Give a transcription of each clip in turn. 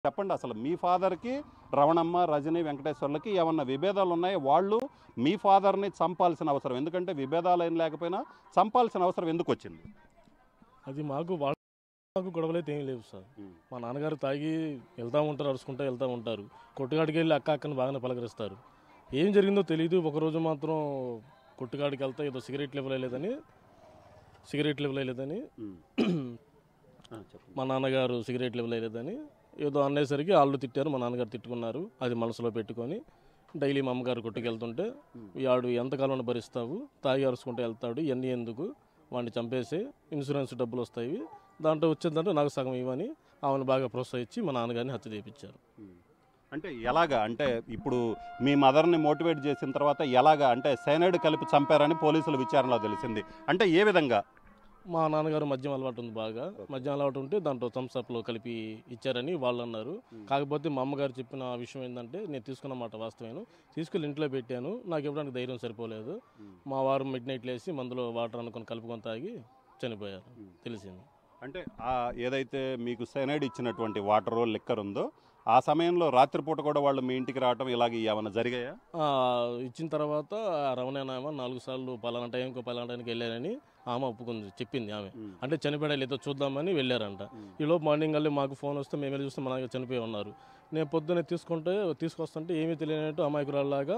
చెప్పండి అసలు మీ ఫాదర్కి రవణమ్మ రజని వెంకటేశ్వర్లకి ఏమన్నా విభేదాలు ఉన్నాయి వాళ్ళు మీ ఫాదర్ని చంపాల్సిన అవసరం ఎందుకంటే విభేదాలు ఏం లేకపోయినా చంపాల్సిన అవసరం ఎందుకు వచ్చింది అది మాకు వాళ్ళ మాకు గొడవలు అయితే ఏం లేవు సార్ మా నాన్నగారు తాగి వెళ్తూ ఉంటారు అరుచుకుంటూ వెళ్తూ ఉంటారు కొట్టుగాడికి వెళ్ళి అక్క అక్కని బాగానే పలకరిస్తారు ఏం జరిగిందో తెలియదు ఒకరోజు మాత్రం కొట్టుగాడికి వెళ్తే ఏదో సిగరెట్ లెవెల్ లేదని సిగరెట్ లెవెల్ లేదని ఆ, చెప్పండి మా నాన్నగారు సిగరెట్ లెవెల్ లేదని ఏదో అనేసరికి వాళ్ళు తిట్టారు మా నాన్నగారు తిట్టుకున్నారు అది మనసులో పెట్టుకొని డైలీ మా అమ్మగారు కొట్టుకెళ్తుంటే వాడు ఎంతకాలం భరిస్తావు తాగి అరుచుకుంటూ వెళ్తాడు ఇవన్నీ ఎందుకు వాడిని చంపేసి ఇన్సూరెన్స్ డబ్బులు వస్తాయి దాంట్లో వచ్చేదంటే నాకు సగం ఇవ్వని ఆమెను బాగా ప్రోత్సహించి మా నాన్నగారిని హత్య చేయించారు అంటే ఎలాగా అంటే ఇప్పుడు మీ మదర్ని మోటివేట్ చేసిన తర్వాత ఎలాగా అంటే సైనైడ్ కలిపి చంపారని పోలీసుల విచారణలో తెలిసింది అంటే ఏ విధంగా మా నాన్నగారు మద్యం అలవాటు ఉంది బాగా మద్యం అలవాటు ఉంటే దాంట్లో థమ్స్అప్లో కలిపి ఇచ్చారని వాళ్ళు అన్నారు కాకపోతే మా అమ్మగారు చెప్పిన విషయం ఏంటంటే నేను తీసుకున్న మాట వాస్తవేను తీసుకెళ్ళి ఇంట్లో పెట్టాను నాకు ఇవ్వడానికి ధైర్యం సరిపోలేదు మా వారు మిడ్ నైట్ లేసి మందులో వాటర్ అనుకొని కలుపుకొని తాగి చనిపోయారు తెలిసింది అంటే ఆ ఏదైతే మీకు సైనైడ్ ఇచ్చినటువంటి వాటర్ లిక్కర్ ఉందో ఆ సమయంలో రాత్రిపూట కూడా వాళ్ళు మీ ఇంటికి రావటం ఇలాగ ఏమైనా జరిగాయా ఆ, ఇచ్చిన తర్వాత రవణేనామ నాలుగు సార్లు పలానా టైంకి పలానా టైంకి వెళ్ళారని ఆమె ఒప్పుకుంది చెప్పింది ఆమె అంటే చనిపోయాడా లేదో చూద్దామని వెళ్ళారంట ఈలోపు మార్నింగ్ వెళ్ళి మాకు ఫోన్ వస్తే మేము వెళ్ళి చూస్తే మా నాన్న చనిపోయి ఉన్నారు నేను పొద్దున్నే తీసుకుంటే తీసుకొస్తుంటే ఏమీ తెలియనట్టు అమాయకురాల్లాగా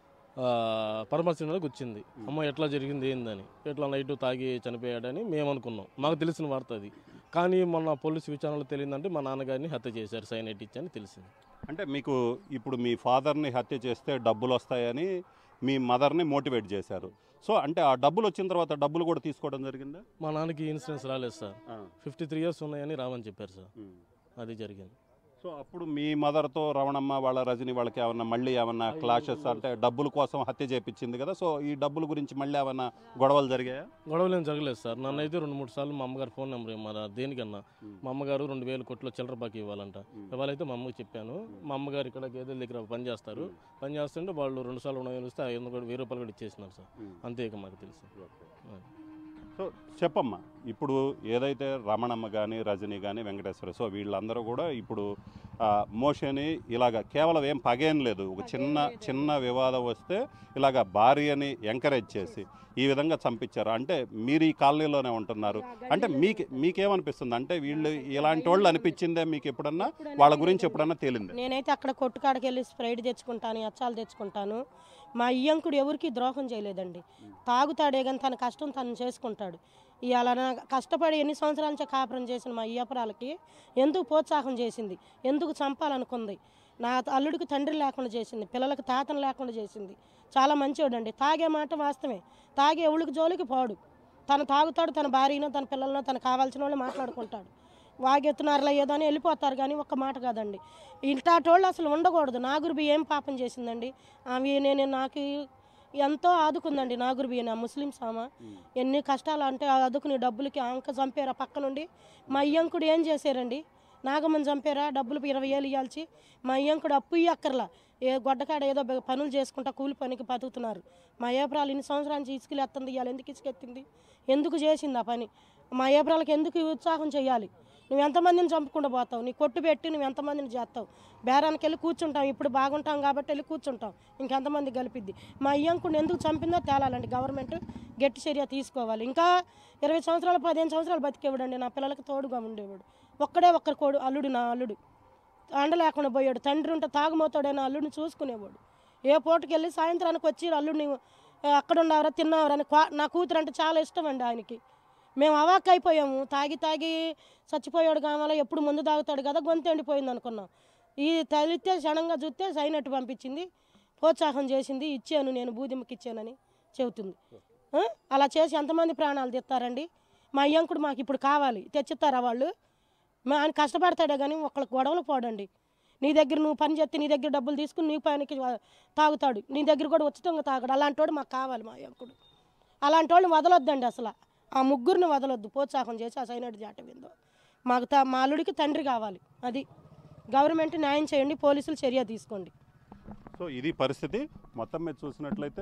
పరమశివునికి వచ్చింది అమ్మ ఎట్లా జరిగింది ఏందని ఎట్లా నైట్ తాగి చనిపోయాడని మేము అనుకున్నాం మాకు తెలిసిన వార్త అది కానీ మొన్న పోలీసు విచారణలో తెలియదంటే మా నాన్నగారిని హత్య చేశారు సైనైట్ ఇచ్చని తెలిసింది అంటే మీకు ఇప్పుడు మీ ఫాదర్ని హత్య చేస్తే డబ్బులు వస్తాయని మీ మదర్ని మోటివేట్ చేశారు సో అంటే ఆ డబ్బులు వచ్చిన తర్వాత డబ్బులు కూడా తీసుకోవడం జరిగిందా మా నాన్నకి ఇన్సూరెన్స్ రాలేదు సార్ ఫిఫ్టీ త్రీ ఇయర్స్ ఉన్నాయని రావని చెప్పారు సార్ అది జరిగింది సో అప్పుడు మీ మదర్తో రవణమ్మ వాళ్ళ రజని వాళ్ళకి ఏమన్నా మళ్ళీ ఏమన్నా క్లాషెస్ అంటే డబ్బుల కోసం హత్య చేపించింది కదా సో ఈ డబ్బుల గురించి మళ్ళీ ఏమన్నా గొడవలు జరిగాయా గొడవలు ఏం జరగలేదు సార్ నన్ను అయితే రెండు మూడు సార్లు మా అమ్మగారు ఫోన్ నెంబర్ ఇవ్వమన్నారు దేనికన్నా మా అమ్మగారు రెండు వేల కోట్ల చిల్లర బాకీ ఇవ్వాలంట ఇవ్వాలైతే మా అమ్మకి చెప్పాను మా అమ్మగారు ఇక్కడ గేదెల దగ్గర పని చేస్తారు పని చేస్తుంటే వాళ్ళు రెండు సార్లు రెండు వేలు ఇస్తే ఐదు వందలు కూడా వెయ్యి రూపాయలు కూడా ఇచ్చేసినారు సార్ అంతే ఇక మాకు తెలుసు సో చెప్పమ్మా ఇప్పుడు ఏదైతే రమణమ్మ కానీ రజని కానీ వెంకటేశ్వర సో వీళ్ళందరూ కూడా ఇప్పుడు ఆ, మోషని ఇలాగ కేవలం ఏం పగేం లేదు ఒక చిన్న చిన్న వివాదం వస్తే ఇలాగ భార్యని ఎంకరేజ్ చేసి ఈ విధంగా చంపించారు అంటే మీరు ఈ కాలనీలోనే ఉంటున్నారు అంటే మీకు మీకేమనిపిస్తుంది అంటే వీళ్ళు ఇలాంటి వాళ్ళు అనిపించిందే మీకు ఎప్పుడన్నా వాళ్ళ గురించి ఎప్పుడన్నా తేలింది నేనైతే అక్కడ కొట్టుకాడికి వెళ్ళి స్ప్రైట్ తెచ్చుకుంటాను అచ్చాలు తెచ్చుకుంటాను మా ఇయ్యంకుడు ఎవరికి ద్రోహం చేయలేదండి తాగుతాడే కానీ తన కష్టం తను చేసుకుంటాడు ఇవాళ నా కష్టపడి ఎన్ని సంవత్సరాల నుంచి కాపురం చేసిన మా అయ్యపురాలకి ఎందుకు ప్రోత్సాహం చేసింది ఎందుకు చంపాలనుకుంది నా అల్లుడికి తండ్రి లేకుండా చేసింది పిల్లలకి తాతను లేకుండా చేసింది చాలా మంచివాడండి తాగే మాట వాస్తవమే తాగే ఎవరికి జోలికి పోడు తను తాగుతాడు తన భార్యనో తన పిల్లలనో తను కావాల్సిన వాళ్ళు మాట్లాడుకుంటాడు వాగెత్తున్నారులే ఏదో అని వెళ్ళిపోతారు కానీ ఒక్క మాట కాదండి ఇంటాటోళ్ళు అసలు ఉండకూడదు నాగురుబి ఏం పాపం చేసిందండి ఆమె నేను నాకు ఎంతో ఆదుకుందండి నాగురుబి నా ముస్లిమ్స్ ఆమె ఎన్ని కష్టాలు అంటే ఆదుకుని డబ్బులకి ఆంక చంపారా పక్క నుండి మా అయ్యంకుడు ఏం చేశారండి నాగమ్మని చంపారా డబ్బులు ఇరవై ఏళ్ళు ఇవ్వాల్సి మా అయ్యంకుడు అప్పు ఇయ్యక్కర్లా ఏ గొడ్డకాడ ఏదో బె- పనులు చేసుకుంటా కూలి పనికి బతుకుతున్నారు మా ఏప్రాలు ఇన్ని సంవత్సరాల నుంచి ఇసుకలు ఎత్తంది ఇవాళ ఎందుకు ఇసుకెత్తింది ఎందుకు చేసింది ఆ పని మా ఏప్రాలకి ఎందుకు ఉత్సాహం చేయాలి నువ్వు ఎంతమందిని చంపుకుంటూ పోతావు నీ కొట్టు పెట్టి నువ్వు ఎంతమందిని చేస్తావు బేరానికి వెళ్ళి కూర్చుంటాం ఇప్పుడు బాగుంటాం కాబట్టి వెళ్ళి కూర్చుంటాం ఇంకెంతమంది కలిపిద్ది మా అయ్యంకుడిని ఎందుకు చంపిందో తేలాలండి గవర్నమెంట్ గట్టి చర్య తీసుకోవాలి ఇంకా ఇరవై సంవత్సరాలు పదిహేను సంవత్సరాలు బతికేవాడండి నా పిల్లలకి తోడుగా ఉండేవాడు ఒక్కడే ఒక్కరి కోడు అల్లుడు నా అల్లుడు అండ లేకుండా పోయాడు తండ్రి ఉంటే తాగుమోతాడైనా అల్లుడిని చూసుకునేవాడు ఏ పూటకి వెళ్ళి సాయంత్రానికి వచ్చి అల్లుడిని "ఏ, అక్కడ ఉండవరా తిన్నావరా అని క్వా- నా కూతురు అంటే చాలా ఇష్టం అండి ఆయనకి మేము అవాక్ అయిపోయాము తాగి తాగి చచ్చిపోయాడు కావాలా ఎప్పుడు ముందు తాగుతాడు కదా గొంతు ఎండిపోయింది అనుకున్నాం ఈ తలితే క్షణంగా చూస్తే సైనట్టు పంపించింది ప్రోత్సాహం చేసింది ఇచ్చాను నేను బూదిమ్మకి ఇచ్చానని చెబుతుంది ఆ? అలా చేసి ఎంతమంది ప్రాణాలు తెస్తారండి మా అయ్యంకుడు మాకు ఇప్పుడు కావాలి తెచ్చిస్తారా వాళ్ళు మా ఆయన కష్టపడతాడే కానీ ఒకళ్ళకి గొడవలు పోడండి నీ దగ్గర నువ్వు పని చేస్తే నీ దగ్గర డబ్బులు తీసుకుని నీ పనికి తాగుతాడు నీ దగ్గర కూడా ఉచితంగా తాగాడు అలాంటి వాడు మాకు కావాలి మా అయ్యంకుడు అలాంటి వాళ్ళని వదలొద్దండి అసలు ఆ ముగ్గురిని వదలొద్దు ప్రోత్సాహం చేసి ఆ సైనడ్ జాట విందో మాకు త- మా అల్లుడికి తండ్రి కావాలి అది గవర్నమెంట్ న్యాయం చేయండి పోలీసులు చర్య తీసుకోండి సో ఇది పరిస్థితి మొత్తం మీద చూసినట్లయితే